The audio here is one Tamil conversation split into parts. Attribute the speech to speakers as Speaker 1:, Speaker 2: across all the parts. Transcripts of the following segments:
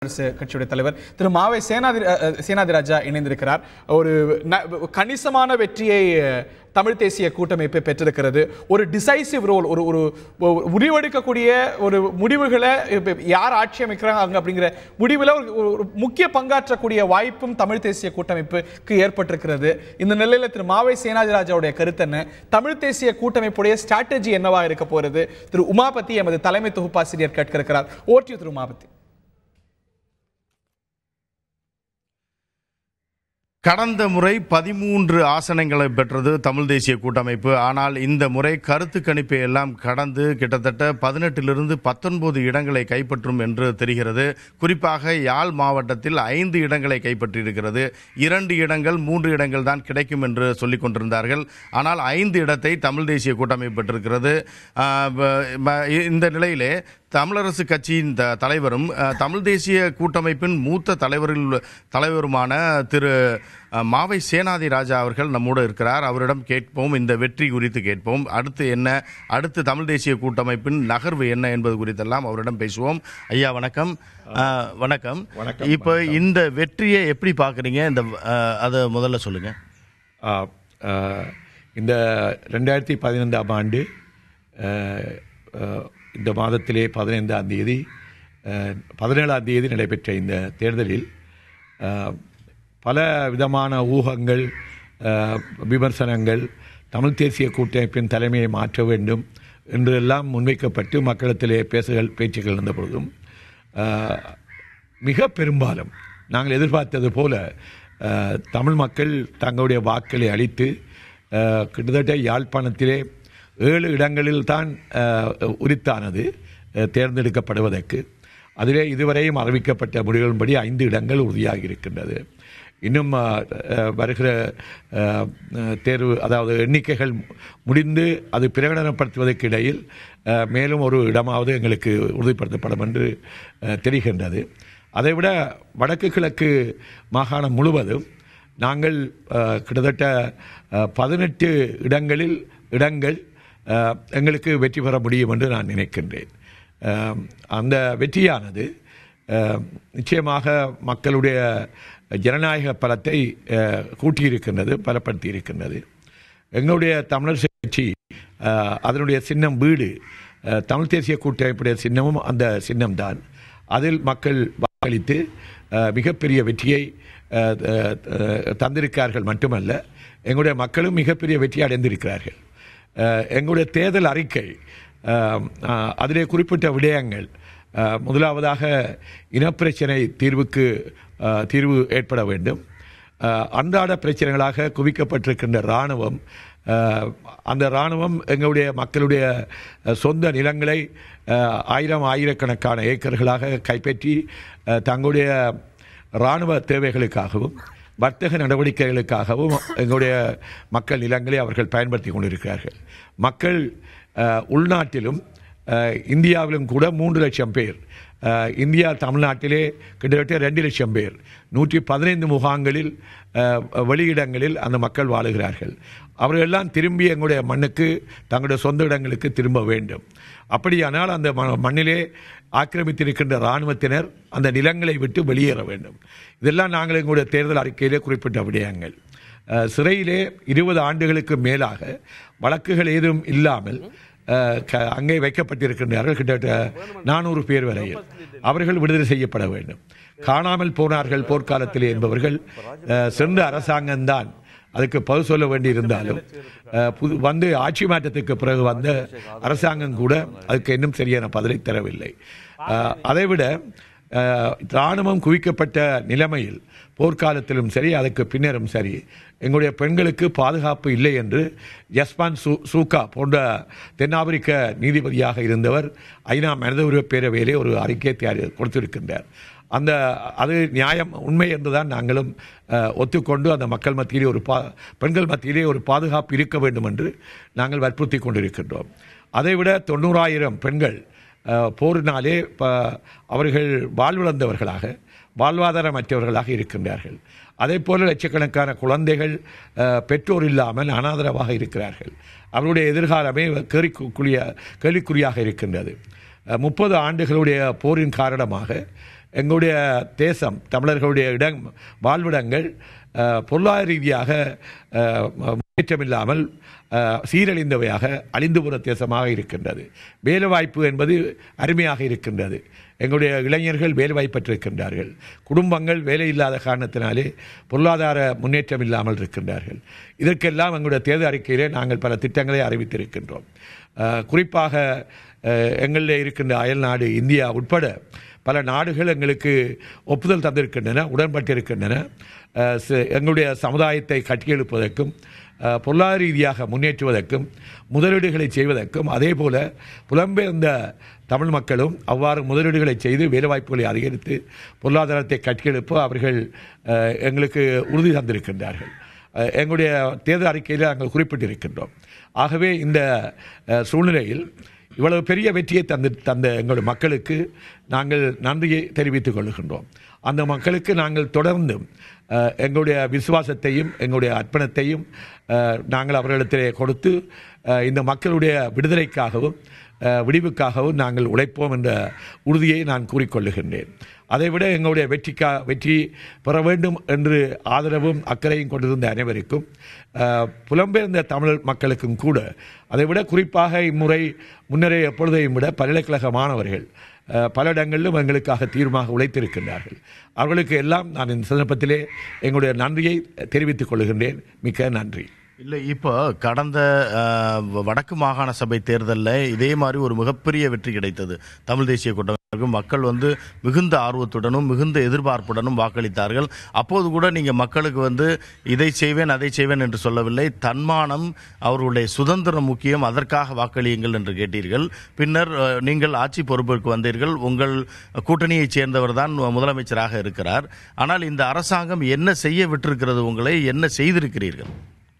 Speaker 1: அரசு கட்சியுடைய தலைவர் திரு மாவை சேனாதி அ, அ, சேனாதிராஜா இணைந்திருக்கிறார் ஒரு ந- கணிசமான வெற்றியை அ, தமிழ் தேசிய கூட்டமைப்பு பெற்றிருக்கிறது ஒரு டிசைசிவ் ரோல் ஒரு ஒரு ஒரு முடிவெடுக்கக்கூடிய ஒரு முடிவுகளை இப்ப யார் ஆட்சி அமைக்கிறாங்க அப்படிங்கிற முடிவில் ஒரு ஒரு- ஒரு முக்கிய பங்காற்றக்கூடிய வாய்ப்பும் தமிழ் தேசிய கூட்டமைப்புக்கு ஏற்பட்டிருக்கிறது இந்த நிலையில திரு மாவை சேனாதிராஜாவுடைய கருத்து என்ன தமிழ் தேசிய கூட்டமைப்புடைய ஸ்ட்ராட்டஜி என்னவா இருக்க போறது திரு உமாபதி எமது தலைமை தொகுப்பாசிரியர் கேட்க இருக்கிறார் ஓட்டியூ திரு உமாபதி
Speaker 2: கடந்த முறை பதிமூன்று ஆசனங்களை பெற்றது தமிழ் தேசிய கூட்டமைப்பு ஆனால் இந்த முறை கருத்து கணிப்பை எல்லாம் கடந்து கிட்டத்தட்ட பதினெட்டிலிருந்து பத்தொன்பது இடங்களை கைப்பற்றும் என்று தெரிகிறது குறிப்பாக யாழ் மாவட்டத்தில் ஐந்து இடங்களை கைப்பற்றியிருக்கிறது இரண்டு இடங்கள் மூன்று இடங்கள் தான் கிடைக்கும் என்று சொல்லிக் கொண்டிருந்தார்கள் ஆனால் ஐந்து இடத்தை தமிழ் தேசிய கூட்டமைப்பு பெற்றிருக்கிறது ஆஹ் ப- ப- இந்த நிலையிலே தமிழரசு கட்சியின் த- தலைவரும் அஹ், தமிழ் தேசிய கூட்டமைப்பின் மூத்த தலைவரில் தலைவருமான திரு அஹ், மாவை சேனாதி ராஜா அவர்கள் நம்மோடு இருக்கிறார் அவரிடம் கேட்போம் இந்த வெற்றி குறித்து கேட்போம் அடுத்து என்ன அடுத்து தமிழ் தேசிய கூட்டமைப்பின் நகர்வு என்ன என்பது குறித்தெல்லாம் அவரிடம் பேசுவோம் ஐயா வணக்கம் அஹ், வணக்கம்
Speaker 3: வணக்கம்,
Speaker 2: இப்போ இந்த வெற்றியை எப்படி பார்க்குறீங்க இந்த அஹ், அதை முதல்ல சொல்லுங்க
Speaker 3: ஆ, ஆ, இந்த ரெண்டாயிரத்தி பதினைந்தாம் ஆண்டு ஆ, ஆ, இந்த மாதத்திலே பதினைந்தாம் தேதி ஆ, பதினேழாம் தேதி நடைபெற்ற இந்த தேர்தலில் ஆ, பல விதமான ஊகங்கள் ஆ, விமர்சனங்கள் தமிழ் தேசிய கூட்டமைப்பின் தலைமையை மாற்ற வேண்டும் என்றெல்லாம் முன்வைக்கப்பட்டு மக்களிடத்திலே பேசுகள் பேச்சுகள் இருந்த பொழுதும் ஆஹ், மிக பெரும்பாலும் நாங்கள் எதிர்பார்த்தது போல ஆஹ், தமிழ் மக்கள் தங்களுடைய வாக்களை அளித்து ஆஹ், கிட்டத்தட்ட யாழ்ப்பாணத்திலே ஏழு இடங்களில் தான் ஆஹ், உரித்தானது ஆஹ், தேர்ந்தெடுக்கப்படுவதற்கு அதிலே இதுவரையும் அறிவிக்கப்பட்ட முடிவுகளின்படி ஐந்து இடங்கள் உறுதியாகி இருக்கின்றது இன்னும் ஆஹ், ஆஹ், வருகிற ஆஹ், ஆஹ், தேர்வு அதாவது எண்ணிக்கைகள் முடிந்து அது பிரகடனப்படுத்துவதற்கு இடையில் ஆஹ், மேலும் ஒரு இடமாவது எங்களுக்கு உறுதிப்படுத்தப்படும் என்று ஆஹ், தெரிகின்றது அதைவிட வடக்கு கிழக்கு மாகாணம் முழுவதும் நாங்கள் ஆஹ், கிட்டத்தட்ட பதினெட்டு இடங்களில் இடங்கள் ஆஹ், எங்களுக்கு வெற்றி பெற முடியும் என்று நான் நினைக்கின்றேன் ஆஹ், அந்த வெற்றியானது ஆஹ், நிச்சயமாக மக்களுடைய ஜனநாயக பலத்தை ஆஹ், கூட்டியிருக்கின்றது பலப்படுத்தி இருக்கின்றது எங்களுடைய தமிழர் கட்சி ஆஹ், அதனுடைய சின்னம் வீடு ஆஹ், தமிழ் தேசிய கூட்டமைப்புடைய சின்னமும் அந்த சின்னம்தான் அதில் மக்கள் வாக்களித்து ஆஹ், மிகப்பெரிய வெற்றியை ஆஹ், ஆஹ், தந்திருக்கிறார்கள் மட்டுமல்ல எங்களுடைய மக்களும் மிகப்பெரிய வெற்றி அடைந்திருக்கிறார்கள் ஆஹ், எங்களுடைய தேர்தல் அறிக்கை ஆஹ், ஆஹ், அதிலே குறிப்பிட்ட விடயங்கள் ஆஹ், முதலாவதாக இனப்பிரச்சனை தீர்வுக்கு ஆஹ், தீர்வு ஏற்பட வேண்டும் ஆஹ், அன்றாட பிரச்சனைகளாக குவிக்கப்பட்டிருக்கின்ற இராணுவம் ஆஹ், அந்த இராணுவம் எங்களுடைய மக்களுடைய அஹ், சொந்த நிலங்களை ஆஹ், ஆயிரம் ஆயிரக்கணக்கான ஏக்கர்களாக கைப்பற்றி ஆஹ், தங்களுடைய இராணுவ தேவைகளுக்காகவும் வர்த்தக நடவடிக்கைகளுக்காகவும் எங்களுடைய மக்கள் நிலங்களை அவர்கள் பயன்படுத்தி கொண்டிருக்கிறார்கள் மக்கள் அஹ், உள்நாட்டிலும் அஹ், இந்தியாவிலும் கூட மூன்று லட்சம் பேர் அஹ், இந்தியா தமிழ்நாட்டிலே கிட்டத்தட்ட ரெண்டு லட்சம் பேர் நூற்றி பதினைந்து முகாம்களில் அஹ், வெளியிடங்களில் அந்த மக்கள் வாழுகிறார்கள் அவர்கள் எல்லாம் திரும்பி எங்களுடைய மண்ணுக்கு தங்களுடைய சொந்த இடங்களுக்கு திரும்ப வேண்டும் அப்படியானால் அந்த ம- மண்ணிலே ஆக்கிரமித்திருக்கின்ற இராணுவத்தினர் அந்த நிலங்களை விட்டு வெளியேற வேண்டும் இதெல்லாம் நாங்கள் எங்களுடைய தேர்தல் அறிக்கையிலே குறிப்பிட்ட விடயங்கள் அஹ், சிறையிலே இருபது ஆண்டுகளுக்கு மேலாக வழக்குகள் ஏதும் இல்லாமல் அஹ், க- அங்கே வைக்கப்பட்டிருக்கின்றார்கள் கிட்டத்தட்ட நானூறு பேர் வரையில் அவர்கள் விடுதலை செய்யப்பட வேண்டும் காணாமல் போனார்கள் போர்க்காலத்திலே என்பவர்கள் அஹ், சென்ற அரசாங்கம்தான் அதுக்கு பதில் சொல்ல வேண்டி இருந்தாலும் அஹ், புது வந்து ஆட்சி மாற்றத்துக்கு பிறகு வந்த அரசாங்கம் கூட அதுக்கு இன்னும் சரியான பதிலை தரவில்லை அஹ், அதைவிட அஹ், இராணுவம் குவிக்கப்பட்ட நிலைமையில் போர்க்காலத்திலும் சரி அதுக்கு பின்னரும் சரி எங்களுடைய பெண்களுக்கு பாதுகாப்பு இல்லை என்று ஜஸ்பான் சூ சூகா போன்ற தென்னாப்பிரிக்க நீதிபதியாக இருந்தவர் ஐநா மனித உரிமை பேரவையிலே ஒரு அறிக்கை தயாரி கொடுத்திருக்கின்றார் அந்த அது நியாயம் உண்மை என்றுதான் நாங்களும் அஹ், ஒத்துக்கொண்டு அந்த மக்கள் மத்தியிலே ஒரு பா பெண்கள் மத்தியிலே ஒரு பாதுகாப்பு இருக்க வேண்டும் என்று நாங்கள் வற்புறுத்தி கொண்டிருக்கின்றோம் அதைவிட தொண்ணூறாயிரம் பெண்கள் அஹ், போரினாலே ப அவர்கள் வாழ்விழந்தவர்களாக வாழ்வாதாரமற்றவர்களாக இருக்கின்றார்கள் அதே போல லட்சக்கணக்கான குழந்தைகள் அஹ், பெற்றோர் இல்லாமல் அனாதரவாக இருக்கிறார்கள் அவருடைய எதிர்காலமே கேள்விக்குரிய கேள்விக்குறியாக இருக்கின்றது முப்பது ஆண்டுகளுடைய போரின் காரணமாக எங்களுடைய தேசம் தமிழர்களுடைய இடம் வாழ்விடங்கள் அஹ், பொருளாதார ரீதியாக அஹ், முன்னேற்றமில்லாமல் அஹ், சீரழிந்தவையாக அழிந்து போன தேசமாக இருக்கின்றது வேலைவாய்ப்பு என்பது அருமையாக இருக்கின்றது எங்களுடைய இளைஞர்கள் வேலைவாய்ப்பு பெற்றிருக்கின்றார்கள் குடும்பங்கள் வேலை இல்லாத காரணத்தினாலே பொருளாதார முன்னேற்றம் இல்லாமல் இருக்கின்றார்கள் இதற்கெல்லாம் எங்களுடைய தேர்தல் அறிக்கையிலே நாங்கள் பல திட்டங்களை அறிவித்திருக்கின்றோம் அஹ், குறிப்பாக அஹ், எங்களில் இருக்கின்ற அயல்நாடு இந்தியா உட்பட பல நாடுகள் எங்களுக்கு ஒப்புதல் தந்திருக்கின்றன உடன்பட்டிருக்கின்றன அஹ், ச- எங்களுடைய சமுதாயத்தை கட்டியெழுப்பதற்கும் அஹ், பொருளாதார ரீதியாக முன்னேற்றுவதற்கும் முதலீடுகளை செய்வதற்கும் அதே போல புலம்பெயர்ந்த தமிழ் மக்களும் அவ்வாறு முதலீடுகளை செய்து வேலைவாய்ப்புகளை அதிகரித்து பொருளாதாரத்தை கட்டியெழுப்ப அவர்கள் அஹ், எங்களுக்கு உறுதி தந்திருக்கின்றார்கள் அஹ், எங்களுடைய தேர்தல் அறிக்கையில் நாங்கள் குறிப்பிட்டிருக்கின்றோம் ஆகவே இந்த அஹ், சூழ்நிலையில் இவ்வளவு பெரிய வெற்றியை தந்து தந்த எங்களுடைய மக்களுக்கு நாங்கள் நன்றியை தெரிவித்துக் கொள்கின்றோம் அந்த மக்களுக்கு நாங்கள் தொடர்ந்து அஹ், எங்களுடைய விசுவாசத்தையும் எங்களுடைய அர்ப்பணத்தையும் அஹ், நாங்கள் அவர்களிடத்திலே கொடுத்து அஹ், இந்த மக்களுடைய விடுதலைக்காகவும் அஹ், விடிவுக்காகவும் நாங்கள் உழைப்போம் என்ற உறுதியை நான் கூறிக்கொள்ளுகின்றேன் அதைவிட எங்களுடைய வெற்றிக்கா வெற்றி பெற வேண்டும் என்று ஆதரவும் அக்கறையும் கொண்டிருந்த அனைவருக்கும் அஹ், புலம்பெயர்ந்த தமிழ் மக்களுக்கும் கூட அதைவிட குறிப்பாக இம்முறை முன்னரே எப்பொழுதையும் விட பல்கலைக்கழக மாணவர்கள் அஹ், பல இடங்களிலும் எங்களுக்காக தீர்மாக உழைத்திருக்கின்றார்கள் அவர்களுக்கு எல்லாம் நான் இந்த சந்தர்ப்பத்திலே எங்களுடைய நன்றியை தெரிவித்துக் கொள்கின்றேன் மிக்க நன்றி
Speaker 2: இல்லை இப்போ கடந்த அஹ், வடக்கு மாகாண சபை தேர்தலில் இதே மாதிரி ஒரு மிகப்பெரிய வெற்றி கிடைத்தது தமிழ் தேசிய கூட்டமைப்புக்கு மக்கள் வந்து மிகுந்த ஆர்வத்துடனும் மிகுந்த எதிர்பார்ப்புடனும் வாக்களித்தார்கள் அப்போது கூட நீங்கள் மக்களுக்கு வந்து இதை செய்வேன் அதை செய்வேன் என்று சொல்லவில்லை தன்மானம் அவர்களுடைய சுதந்திரம் முக்கியம் அதற்காக வாக்களியுங்கள் என்று கேட்டீர்கள் பின்னர் அஹ், நீங்கள் ஆட்சி பொறுப்பிற்கு வந்தீர்கள் உங்கள் கூட்டணியைச் சேர்ந்தவர் தான் முதலமைச்சராக இருக்கிறார் ஆனால் இந்த அரசாங்கம் என்ன செய்ய விட்டிருக்கிறது உங்களை என்ன செய்திருக்கிறீர்கள்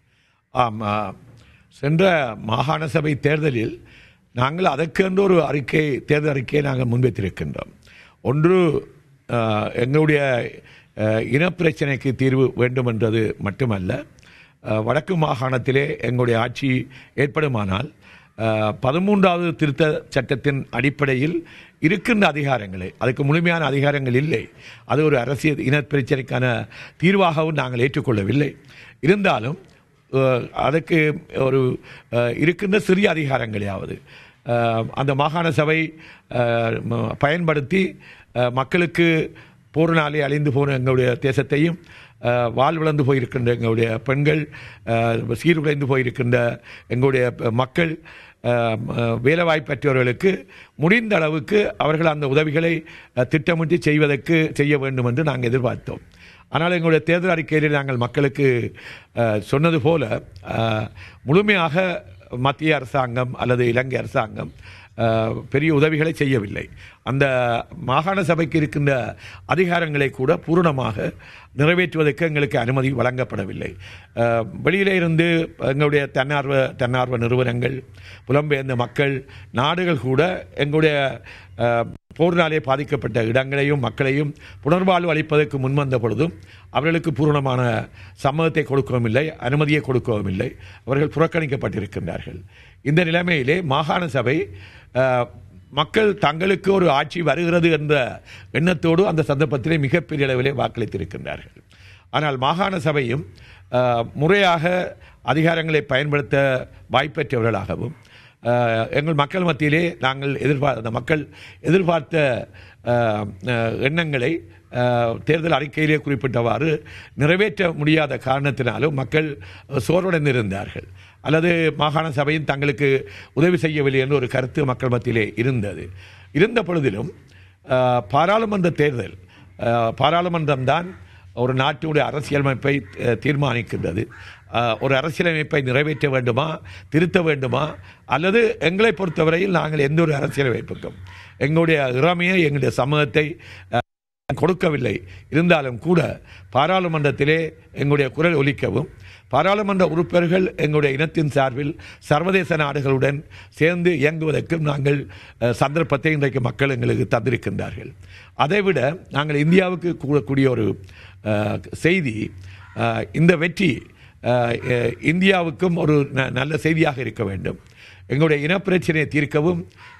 Speaker 3: ஆம் ஆ, சென்ற மாகாண சபை தேர்தலில் நாங்கள் அதற்கென்று ஒரு அறிக்கை தேர்தல் அறிக்கையை நாங்கள் முன்வைத்திருக்கின்றோம் ஒன்று ஆ, எங்களுடைய ஆ, இனப்பிரச்சனைக்கு தீர்வு வேண்டும் என்றது மட்டுமல்ல ஆ, வடக்கு மாகாணத்திலே எங்களுடைய ஆட்சி ஏற்படுமானால் ஆ, பதிமூன்றாவது திருத்த சட்டத்தின் அடிப்படையில் இருக்கின்ற அதிகாரங்களை அதுக்கு முழுமையான அதிகாரங்கள் இல்லை அது ஒரு அரசியல் இனப்பிரச்சனைக்கான தீர்வாகவும் நாங்கள் ஏற்றுக்கொள்ளவில்லை இருந்தாலும் அஹ், அதுக்கு ஒரு அஹ், இருக்கின்ற சிறிய அதிகாரங்களையாவது அஹ், அந்த மாகாண சபை அஹ், ம- பயன்படுத்தி அஹ், மக்களுக்கு போரினாலே அழிந்து போன எங்களுடைய தேசத்தையும் அஹ், வாழ்விழந்து போயிருக்கின்ற எங்களுடைய பெண்கள் அஹ், சீர்குலைந்து போயிருக்கின்ற எங்களுடைய ப- மக்கள் அஹ், அஹ், வேலைவாய்ப்பற்றவர்களுக்கு முடிந்த அளவுக்கு அவர்கள் அந்த உதவிகளை அஹ், திட்டமிட்டு செய்வதற்கு செய்ய வேண்டும் என்று நாங்கள் எதிர்பார்த்தோம் ஆனால் எங்களுடைய தேர்தல் அறிக்கையில் நாங்கள் மக்களுக்கு அஹ், சொன்னது போல அஹ், முழுமையாக மத்திய அரசாங்கம் அல்லது இலங்கை அரசாங்கம் அஹ், பெரிய உதவிகளை செய்யவில்லை அந்த மாகாண சபைக்கு இருக்கின்ற அதிகாரங்களை கூட பூரணமாக நிறைவேற்றுவதற்கு எங்களுக்கு அனுமதி வழங்கப்படவில்லை அஹ், வெளியிலே இருந்து எங்களுடைய தன்னார்வ தன்னார்வ நிறுவனங்கள் புலம்பெயர்ந்த மக்கள் நாடுகள் கூட எங்களுடைய அஹ், போரினாலே பாதிக்கப்பட்ட இடங்களையும் மக்களையும் புனர்வாழ்வு அளிப்பதற்கு முன்வந்த பொழுதும் அவர்களுக்கு பூரணமான சம்மதத்தை கொடுக்கவும் இல்லை அனுமதியை கொடுக்கவும் இல்லை அவர்கள் புறக்கணிக்கப்பட்டிருக்கின்றார்கள் இந்த நிலைமையிலே மாகாண சபை அஹ், மக்கள் தங்களுக்கு ஒரு ஆட்சி வருகிறது என்ற எண்ணத்தோடு அந்த சந்தர்ப்பத்திலே மிகப்பெரிய அளவிலே வாக்களித்திருக்கின்றார்கள் ஆனால் மாகாண சபையும் அஹ், முறையாக அதிகாரங்களை பயன்படுத்த வாய்ப்பற்றவர்களாகவும் அஹ், எங்கள் மக்கள் மத்தியிலே நாங்கள் எதிர்பார்த்த அந்த மக்கள் எதிர்பார்த்த அஹ், அஹ், எண்ணங்களை அஹ், தேர்தல் அறிக்கையிலே குறிப்பிட்டவாறு நிறைவேற்ற முடியாத காரணத்தினாலும் மக்கள் சோர்வடைந்திருந்தார்கள் அல்லது மாகாண சபையும் தங்களுக்கு உதவி செய்யவில்லை என்று ஒரு கருத்து மக்கள் மத்தியிலே இருந்தது இருந்த பொழுதிலும் அஹ், பாராளுமன்ற தேர்தல் அஹ், பாராளுமன்றம்தான் ஒரு நாட்டுடைய அரசியலமைப்பை அஹ், தீர்மானிக்கின்றது அஹ், ஒரு அரசியலமைப்பை நிறைவேற்ற வேண்டுமா திருத்த வேண்டுமா அல்லது எங்களை பொறுத்தவரையில் நாங்கள் எந்த ஒரு அரசியலமைப்புக்கும் எங்களுடைய இறமையை எங்களுடைய சமூகத்தை அஹ், கொடுக்கவில்லை இருந்தாலும் கூட பாராளுமன்றத்திலே எங்களுடைய குரல் ஒலிக்கவும் பாராளுமன்ற உறுப்பினர்கள் எங்களுடைய இனத்தின் சார்பில் சர்வதேச நாடுகளுடன் சேர்ந்து இயங்குவதற்கும் நாங்கள் அஹ், சந்தர்ப்பத்தை இன்றைக்கு மக்கள் எங்களுக்கு தந்திருக்கின்றார்கள் அதைவிட நாங்கள் இந்தியாவுக்கு கூறக்கூடிய ஒரு அஹ், செய்தி அஹ், இந்த வெற்றி அஹ், அஹ், இந்தியாவுக்கும் ஒரு ந- நல்ல செய்தியாக இருக்க வேண்டும் எங்களுடைய இனப்பிரச்சனையை தீர்க்கவும்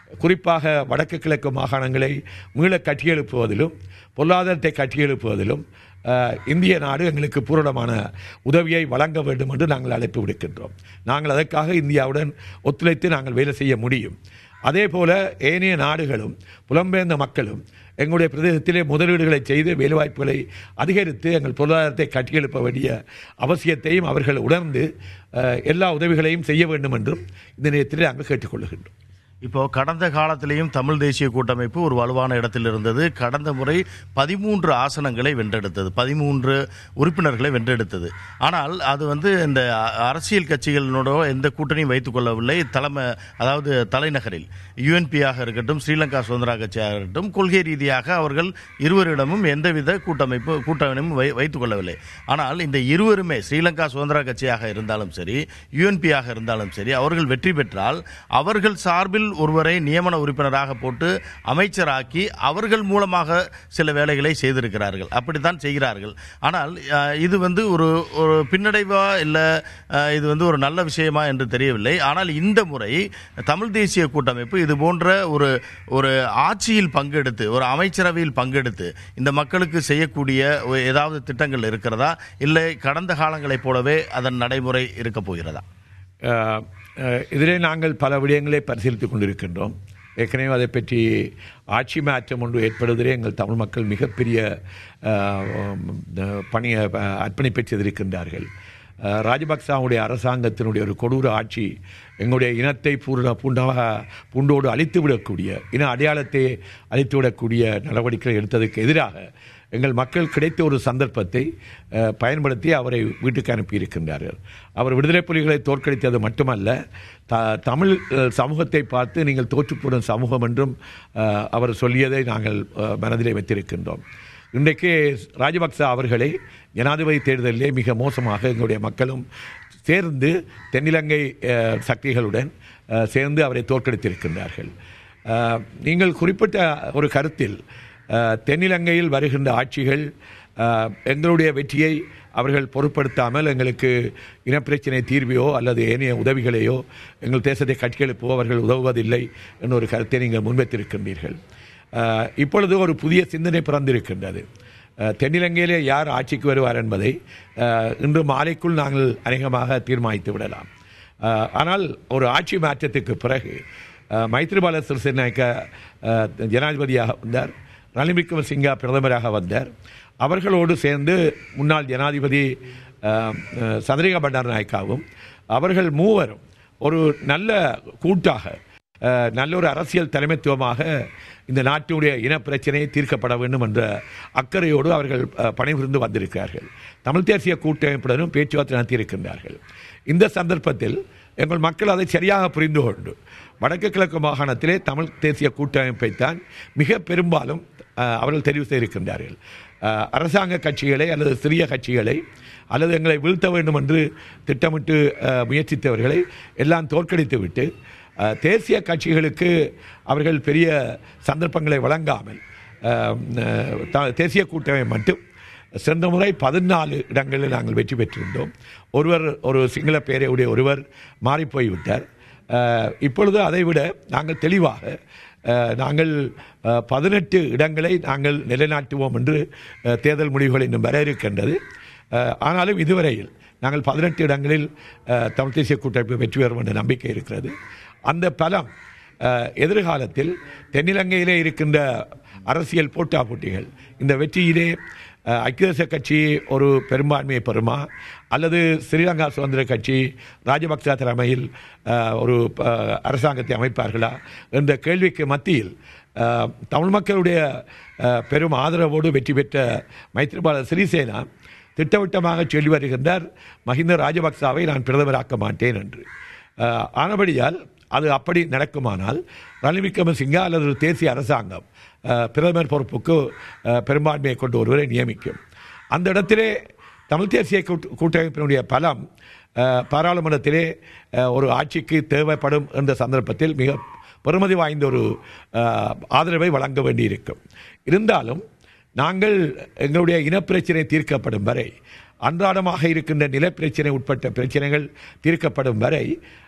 Speaker 3: குறிப்பாக வடக்கு கிழக்கு மாகாணங்களை மீள கட்டியெழுப்புவதிலும் பொருளாதாரத்தை கட்டியெழுப்புவதிலும் அஹ், இந்திய நாடு எங்களுக்கு பூரணமான உதவியை வழங்க வேண்டும் என்று நாங்கள் அழைப்பு விடுக்கின்றோம் நாங்கள் அதற்காக இந்தியாவுடன் ஒத்துழைத்து நாங்கள் வேலை செய்ய முடியும் அதே போல ஏனைய நாடுகளும் புலம்பெயர்ந்த மக்களும் எங்களுடைய பிரதேசத்திலே முதலீடுகளை செய்து வேலைவாய்ப்புகளை அதிகரித்து எங்கள் பொருளாதாரத்தை கட்டியெழுப்ப வேண்டிய அவசியத்தையும் அவர்கள் உணர்ந்து அஹ், எல்லா உதவிகளையும் செய்ய வேண்டும் என்றும் இந்த நேரத்தில் நாங்கள் கேட்டுக்கொள்கின்றோம்
Speaker 2: இப்போ கடந்த காலத்திலேயும் தமிழ் தேசிய கூட்டமைப்பு ஒரு வலுவான இடத்தில் இருந்தது கடந்த முறை பதிமூன்று ஆசனங்களை வென்றெடுத்தது பதிமூன்று உறுப்பினர்களை வென்றெடுத்தது ஆனால் அது வந்து இந்த அ- அரசியல் கட்சிகளோட எந்த கூட்டணியும் வைத்துக் கொள்ளவில்லை தலைமை அதாவது தலைநகரில் யுஎன்பியாக இருக்கட்டும் ஸ்ரீலங்கா சுதந்திரா கட்சியாக இருக்கட்டும் கொள்கை ரீதியாக அவர்கள் இருவரிடமும் எந்தவித கூட்டமைப்பு கூட்டமைப்பும் வை வைத்துக் கொள்ளவில்லை ஆனால் இந்த இருவருமே ஸ்ரீலங்கா சுதந்திரா கட்சியாக இருந்தாலும் சரி யுஎன்பியாக இருந்தாலும் சரி அவர்கள் வெற்றி பெற்றால் அவர்கள் சார்பில் ஒருவரை நியமன உறுப்பினராக போட்டு அமைச்சராக்கி அவர்கள் மூலமாக சில வேலைகளை செய்திருக்கிறார்கள் அப்படித்தான் செய்கிறார்கள் ஆனால் அஹ், இது வந்து ஒரு ஒரு பின்னடைவா இல்லை இது வந்து ஒரு நல்ல விஷயமா என்று தெரியவில்லை ஆனால் இந்த முறை தமிழ் தேசிய கூட்டமைப்பு இது போன்ற ஒரு ஒரு ஆட்சியில் பங்கெடுத்து ஒரு அமைச்சரவையில் பங்கெடுத்து இந்த மக்களுக்கு செய்யக்கூடிய ஒரு ஏதாவது திட்டங்கள் இருக்கிறதா இல்லை கடந்த காலங்களைப் போலவே அதன் நடைமுறை இருக்க போகிறதா
Speaker 3: அஹ், அஹ், இதிலே நாங்கள் பல விடயங்களை பரிசீலித்துக் கொண்டிருக்கின்றோம் ஏற்கனவே அதை பற்றி ஆட்சி மாற்றம் ஒன்று ஏற்படுவதிலே எங்கள் தமிழ் மக்கள் மிகப்பெரிய அஹ், அஹ், பணியை அஹ், அர்ப்பணிப்பை செய்திருக்கின்றார்கள் அஹ், ராஜபக்சாவுடைய அரசாங்கத்தினுடைய ஒரு கொடூர ஆட்சி எங்களுடைய இனத்தை பூர்ண பூண்டாக பூண்டோடு அழித்து விடக்கூடிய இன அடையாளத்தை அழித்து விடக்கூடிய நடவடிக்கைகளை எடுத்ததற்கு எதிராக எங்கள் மக்கள் கிடைத்த ஒரு சந்தர்ப்பத்தை அஹ், பயன்படுத்தி அவரை வீட்டுக்கு அனுப்பியிருக்கின்றார்கள் அவர் விடுதலை புலிகளை தோற்கடித்தது மட்டுமல்ல த தமிழ் அஹ், சமூகத்தை பார்த்து நீங்கள் தோற்றுப்போடும் சமூகம் என்றும் அஹ், அவர் சொல்லியதை நாங்கள் அஹ், மனதிலே வைத்திருக்கின்றோம் இன்றைக்கு ராஜபக்ச அவர்களை ஜனாதிபதி தேர்தலிலே மிக மோசமாக எங்களுடைய மக்களும் சேர்ந்து தென்னிலங்கை அஹ், சக்திகளுடன் அஹ், சேர்ந்து அவரை தோற்கடித்திருக்கின்றார்கள் அஹ், நீங்கள் குறிப்பிட்ட ஒரு கருத்தில் அஹ், தென்னிலங்கையில் வருகின்ற ஆட்சிகள் அஹ், எங்களுடைய வெற்றியை அவர்கள் பொருட்படுத்தாமல் எங்களுக்கு இனப்பிரச்சனை தீர்வையோ அல்லது ஏனைய உதவிகளையோ எங்கள் தேசத்தை கட்டியெழுப்போ அவர்கள் உதவுவதில்லை என்ற ஒரு கருத்தை நீங்கள் முன்வைத்திருக்கின்றீர்கள் அஹ், இப்பொழுது ஒரு புதிய சிந்தனை பிறந்திருக்கின்றது அஹ், தென்னிலங்கையிலே யார் ஆட்சிக்கு வருவார் என்பதை அஹ், இன்று மாலைக்குள் நாங்கள் அநேகமாக தீர்மானித்து விடலாம் அஹ், ஆனால் ஒரு ஆட்சி மாற்றத்துக்கு பிறகு அஹ், மைத்ரிபால சிறிசேனாக்க அஹ், ஜனாதிபதியாக வந்தார் ரணில் விக்ரமசிங்கா பிரதமராக வந்தார் அவர்களோடு சேர்ந்து முன்னாள் ஜனாதிபதி அஹ், அஹ், சந்திரிகா பண்டாரநாயக்காவும் அவர்கள் மூவரும் ஒரு நல்ல கூட்டாக அஹ், நல்ல ஒரு அரசியல் தலைமைத்துவமாக இந்த நாட்டினுடைய இனப்பிரச்சனையை தீர்க்கப்பட வேண்டும் என்ற அக்கறையோடு அவர்கள் அஹ், பணிபுரிந்து வந்திருக்கிறார்கள் தமிழ் தேசிய கூட்டமைப்புடனும் பேச்சுவார்த்தை நடத்தியிருக்கின்றார்கள் இந்த சந்தர்ப்பத்தில் எங்கள் மக்கள் அதை சரியாக புரிந்து கொண்டு வடக்கு கிழக்கு மாகாணத்திலே தமிழ் தேசிய கூட்டமைப்பை தான் மிக பெரும்பாலும் அஹ், அவர்கள் தெரிவு செய்திருக்கின்றார்கள் அஹ், அரசாங்க கட்சிகளை அல்லது சிறிய கட்சிகளை அல்லது எங்களை வீழ்த்த வேண்டும் என்று திட்டமிட்டு அஹ், முயற்சித்தவர்களை எல்லாம் தோற்கடித்து விட்டு அஹ், தேசிய கட்சிகளுக்கு அவர்கள் பெரிய சந்தர்ப்பங்களை வழங்காமல் அஹ், அஹ், த- தேசிய கூட்டமை மட்டும் சென்ற முறை பதினாலு இடங்களில் நாங்கள் வெற்றி பெற்றிருந்தோம் ஒருவர் ஒரு சிங்கள பேரையுடைய ஒருவர் மாறிப்போய் விட்டார் அஹ், இப்பொழுது அதைவிட நாங்கள் தெளிவாக அஹ், நாங்கள் அஹ், பதினெட்டு இடங்களை நாங்கள் நிலைநாட்டுவோம் என்று அஹ், தேர்தல் முடிவுகள் இன்னும் வர இருக்கின்றது அஹ், ஆனாலும் இதுவரையில் நாங்கள் பதினெட்டு இடங்களில் அஹ், தமிழ் தேசிய கூட்டமைப்பு வெற்றி பெறும் என்ற நம்பிக்கை இருக்கிறது அந்த பலம் அஹ், எதிர்காலத்தில் தென்னிலங்கையிலே இருக்கின்ற அரசியல் போட்டா போட்டிகள் இந்த வெற்றியிலே அஹ், ஐக்கிய தேச கட்சி ஒரு பெரும்பான்மையை பெறுமா அல்லது ஸ்ரீலங்கா சுதந்திர கட்சி ராஜபக்ச தலைமையில் அஹ், ஒரு அஹ், அரசாங்கத்தை அமைப்பார்களா என்ற கேள்விக்கு மத்தியில் அஹ், தமிழ் மக்களுடைய அஹ், பெரும் ஆதரவோடு வெற்றி பெற்ற மைத்ரிபால சிறிசேனா திட்டவட்டமாக சொல்லி வருகின்றார் மஹிந்த ராஜபக்சாவை நான் பிரதமராக்க மாட்டேன் என்று அஹ், ஆனபடியால் அது அப்படி நடக்குமானால் ரணில் விக்ரமசிங்கா அல்லது ஒரு தேசிய அரசாங்கம் அஹ், பிரதமர் பொறுப்புக்கு அஹ், பெரும்பான்மையை கொண்டு ஒருவரை நியமிக்கும் அந்த இடத்திலே தமிழ் தேசிய கூட்டு- கூட்டமைப்பினுடைய பலம் அஹ், பாராளுமன்றத்திலே அஹ், ஒரு ஆட்சிக்கு தேவைப்படும் என்ற சந்தர்ப்பத்தில் மிக பெறுமதி வாய்ந்த ஒரு அஹ், ஆதரவை வழங்க வேண்டியிருக்கும் இருந்தாலும் நாங்கள் எங்களுடைய இனப்பிரச்சனை தீர்க்கப்படும் வரை அன்றாடமாக இருக்கின்ற நிலப்பிரச்சனை உட்பட்ட பிரச்சனைகள் தீர்க்கப்படும் வரை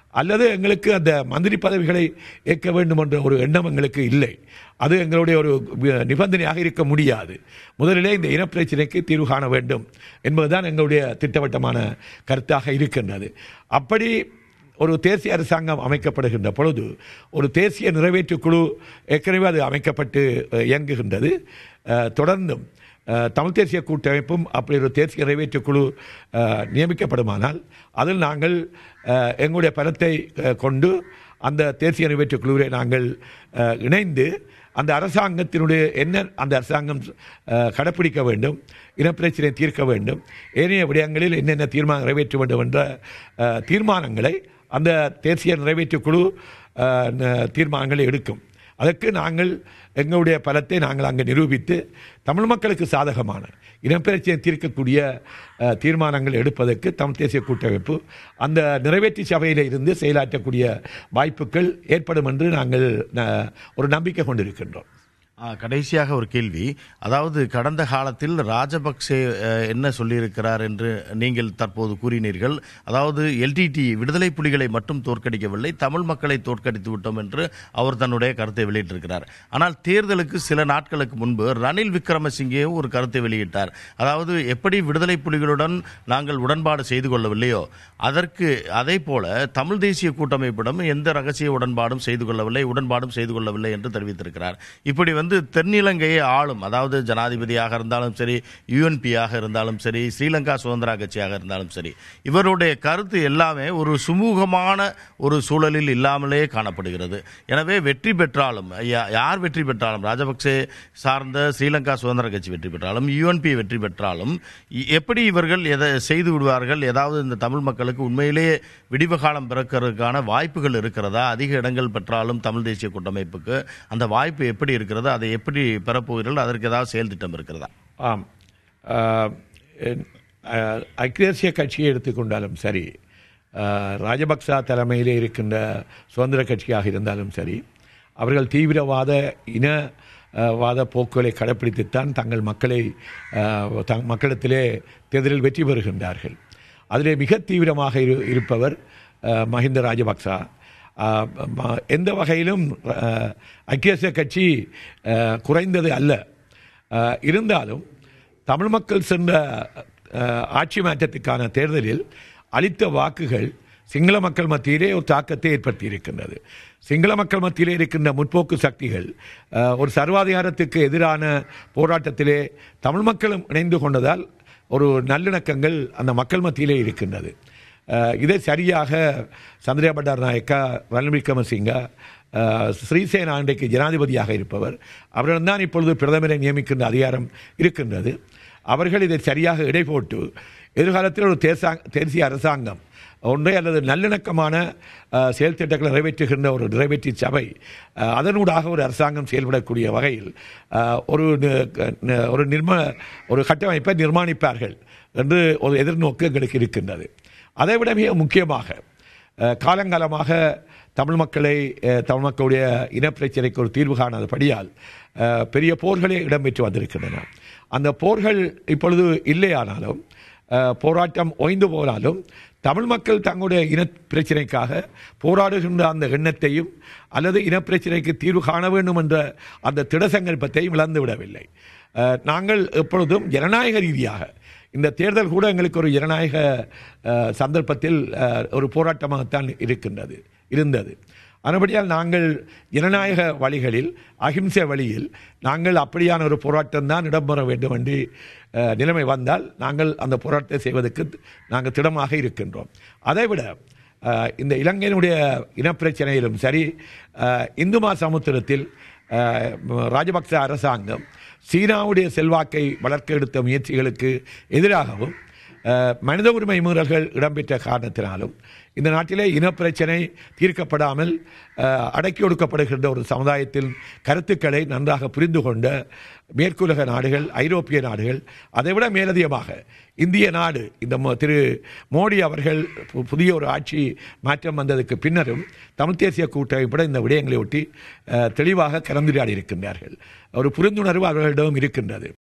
Speaker 3: அல்லது எங்களுக்கு அந்த மந்திரி பதவிகளை ஏற்க வேண்டும் என்ற ஒரு எண்ணம் எங்களுக்கு இல்லை அது எங்களுடைய ஒரு வி- நிபந்தனையாக இருக்க முடியாது முதலிலே இந்த இனப்பிரச்சனைக்கு தீர்வு காண வேண்டும் என்பதுதான் எங்களுடைய திட்டவட்டமான கருத்தாக இருக்கின்றது அப்படி ஒரு தேசிய அரசாங்கம் அமைக்கப்படுகின்ற பொழுது ஒரு தேசிய நிறைவேற்று குழு ஏற்கனவே அது அமைக்கப்பட்டு அஹ், இயங்குகின்றது அஹ், தொடர்ந்தும் அஹ், தமிழ் தேசிய கூட்டமைப்பும் அப்படி ஒரு தேசிய நிறைவேற்று குழு அஹ், நியமிக்கப்படுமானால் அதில் நாங்கள் அஹ், எங்களுடைய பலத்தை அஹ், கொண்டு அந்த தேசிய நிறைவேற்று குழுவிலே நாங்கள் அஹ், இணைந்து அந்த அரசாங்கத்தினுடைய என்ன அந்த அரசாங்கம் அஹ், கடைப்பிடிக்க வேண்டும் இனப்பிரச்சனை தீர்க்க வேண்டும் ஏனைய விடயங்களில் என்னென்ன தீர்மானம் நிறைவேற்ற வேண்டும் என்ற அஹ், தீர்மானங்களை அந்த தேசிய நிறைவேற்று குழு அஹ், ந- தீர்மானங்களை எடுக்கும் அதற்கு நாங்கள் எங்களுடைய பலத்தை நாங்கள் அங்கே நிரூபித்து தமிழ் மக்களுக்கு சாதகமான இனப்பிரச்சனை தீர்க்கக்கூடிய அஹ், தீர்மானங்கள் எடுப்பதற்கு தமிழ் தேசிய கூட்டமைப்பு அந்த நிறைவேற்று சபையில் இருந்து செயலாற்றக்கூடிய வாய்ப்புகள் ஏற்படும் என்று நாங்கள் ந- ஒரு நம்பிக்கை கொண்டிருக்கின்றோம்
Speaker 2: ஆ, கடைசியாக ஒரு கேள்வி அதாவது கடந்த காலத்தில் ராஜபக்சே அஹ், என்ன சொல்லியிருக்கிறார் என்று நீங்கள் தற்போது கூறினீர்கள் அதாவது எல்டிடி விடுதலை புலிகளை மட்டும் தோற்கடிக்கவில்லை தமிழ் மக்களை தோற்கடித்து விட்டோம் என்று அவர் தன்னுடைய கருத்தை வெளியிட்டிருக்கிறார் ஆனால் தேர்தலுக்கு சில நாட்களுக்கு முன்பு ரணில் விக்ரமசிங்கேவும் ஒரு கருத்தை வெளியிட்டார் அதாவது எப்படி விடுதலை புலிகளுடன் நாங்கள் உடன்பாடு செய்து கொள்ளவில்லையோ அதற்கு அதே போல தமிழ் தேசிய கூட்டமைப்பிடம் எந்த ரகசிய உடன்பாடும் செய்து கொள்ளவில்லை உடன்பாடும் செய்து கொள்ளவில்லை என்று தெரிவித்திருக்கிறார் இப்படி வந்து தென்னிலங்கையை ஆளும் அதாவது ஜனாதிபதியாக இருந்தாலும் சரி யுஎன்பியாக இருந்தாலும் சரி ஸ்ரீலங்கா சுதந்திரா கட்சியாக இருந்தாலும் சரி இவருடைய கருத்து எல்லாமே ஒரு சுமூகமான ஒரு சூழலில் இல்லாமலே காணப்படுகிறது எனவே வெற்றி பெற்றாலும் யா- யார் வெற்றி பெற்றாலும் ராஜபக்சே சார்ந்த ஸ்ரீலங்கா சுதந்திர கட்சி வெற்றி பெற்றாலும் யுஎன்பி வெற்றி பெற்றாலும் இ- எப்படி இவர்கள் எதை செய்து விடுவார்கள் ஏதாவது இந்த தமிழ் மக்களுக்கு உண்மையிலேயே விடிவு காலம் பிறக்கிறதுக்கான வாய்ப்புகள் இருக்கிறதா அதிக இடங்கள் பெற்றாலும் தமிழ் தேசிய கூட்டமைப்புக்கு அந்த வாய்ப்பு எப்படி இருக்கிறது அதை எப்படி பெறப்போகிறீர்கள் அதற்கு ஏதாவது செயல் திட்டம் இருக்கிறதா
Speaker 3: ஆம் ஆஹ், என்- ஆஹ், ஐக்கிய தேசிய கட்சியை எடுத்துக்கொண்டாலும் சரி ஆஹ், ராஜபக்சா தலைமையிலே இருக்கின்ற சுதந்திர கட்சியாக இருந்தாலும் சரி அவர்கள் தீவிரவாத இன ஆஹ், வாத போக்குகளை கடைப்பிடித்துத்தான் தங்கள் மக்களை ஆஹ், தங் மக்களிடத்திலே தேர்தலில் வெற்றி பெறுகின்றார்கள் அதிலே மிக தீவிரமாக இரு இருப்பவர் ஆஹ், மஹிந்த ராஜபக்சா ஆஹ், ம- எந்த வகையிலும் ஆஹ், ஐக்கிய தேசிய கட்சி ஆஹ், குறைந்தது அல்ல ஆஹ், இருந்தாலும் தமிழ் மக்கள் சென்ற ஆஹ், ஆட்சி மாற்றத்துக்கான தேர்தலில் அளித்த வாக்குகள் சிங்கள மக்கள் மத்தியிலே ஒரு தாக்கத்தை ஏற்படுத்தி இருக்கின்றது சிங்கள மக்கள் மத்தியிலே இருக்கின்ற முற்போக்கு சக்திகள் ஆஹ், ஒரு சர்வாதிகாரத்துக்கு எதிரான போராட்டத்திலே தமிழ் மக்களும் இணைந்து கொண்டதால் ஒரு நல்லிணக்கங்கள் அந்த மக்கள் மத்தியிலே இருக்கின்றது அஹ் இதை சரியாக சந்திரா பண்டார் நாயக்கா ரணில் விக்ரமசிங்கா அஹ் ஸ்ரீசேனா இன்றைக்கு ஜனாதிபதியாக இருப்பவர் அவரிடம்தான் இப்பொழுது பிரதமரை நியமிக்கின்ற அதிகாரம் இருக்கின்றது அவர்கள் இதை சரியாக இடை போட்டு எதிர்காலத்தில் ஒரு தேசா தேசிய அரசாங்கம் ஒன்றை அல்லது நல்லிணக்கமான அஹ், செயல் திட்டங்களை நிறைவேற்றுகின்ற ஒரு நிறைவேற்றி சபை அஹ், அதனூடாக ஒரு அரசாங்கம் செயல்படக்கூடிய வகையில் அஹ், ஒரு நி- நி- ஒரு நிர்ம ஒரு கட்டமைப்பை நிர்மாணிப்பார்கள் என்று ஒரு எதிர்நோக்கு எங்களுக்கு இருக்கின்றது அதைவிட மிக முக்கியமாக அஹ், காலங்காலமாக தமிழ் மக்களை அஹ், தமிழ் மக்களுடைய இனப்பிரச்சனைக்கு ஒரு தீர்வு காணாதபடியால் அஹ், பெரிய போர்களே இடம்பெற்று வந்திருக்கின்றன அந்த போர்கள் இப்பொழுது இல்லையானாலும் அஹ், போராட்டம் ஓய்ந்து போனாலும் தமிழ் மக்கள் தங்களுடைய இன பிரச்சனைக்காக போராடுகின்ற அந்த எண்ணத்தையும் அல்லது இனப்பிரச்சனைக்கு தீர்வு காண வேண்டும் என்ற அந்த திடசங்கல்பத்தையும் இழந்து விடவில்லை அஹ், நாங்கள் எப்பொழுதும் ஜனநாயக ரீதியாக இந்த தேர்தல் கூட எங்களுக்கு ஒரு ஜனநாயக அஹ், சந்தர்ப்பத்தில் அஹ், ஒரு போராட்டமாகத்தான் இருக்கின்றது இருந்தது அதுபடியால் நாங்கள் ஜனநாயக வழிகளில் அகிம்சை வழியில் நாங்கள் அப்படியான ஒரு போராட்டம் தான் இடம்பெற வேண்டும் என்று அஹ், நிலைமை வந்தால் நாங்கள் அந்த போராட்டத்தை செய்வதற்கு நாங்கள் திடமாக இருக்கின்றோம் அதைவிட அஹ், இந்த இலங்கையினுடைய இனப்பிரச்சனையிலும் சரி அஹ், இந்து மா சமுத்திரத்தில் அஹ், ராஜபக்ச அரசாங்கம் சீனாவுடைய செல்வாக்கை வளர்க்க எடுத்த முயற்சிகளுக்கு எதிராகவும் அஹ், மனித உரிமை மீறல்கள் இடம்பெற்ற காரணத்தினாலும் இந்த நாட்டிலே இனப்பிரச்சனை தீர்க்கப்படாமல் அஹ், அடக்கி ஒடுக்கப்படுகின்ற ஒரு சமுதாயத்தின் கருத்துக்களை நன்றாக புரிந்து கொண்ட மேற்குலக நாடுகள் ஐரோப்பிய நாடுகள் அதைவிட மேலதிகமாக இந்திய நாடு இந்த மோ- திரு மோடி அவர்கள் பு- புதிய ஒரு ஆட்சி மாற்றம் வந்ததுக்கு பின்னரும் தமிழ் தேசிய கூட்டமைப்பட இந்த விடயங்களை ஒட்டி அஹ், தெளிவாக கலந்துரையாடி இருக்கின்றார்கள் ஒரு புரிந்துணர்வு அவர்களிடம் இருக்கின்றது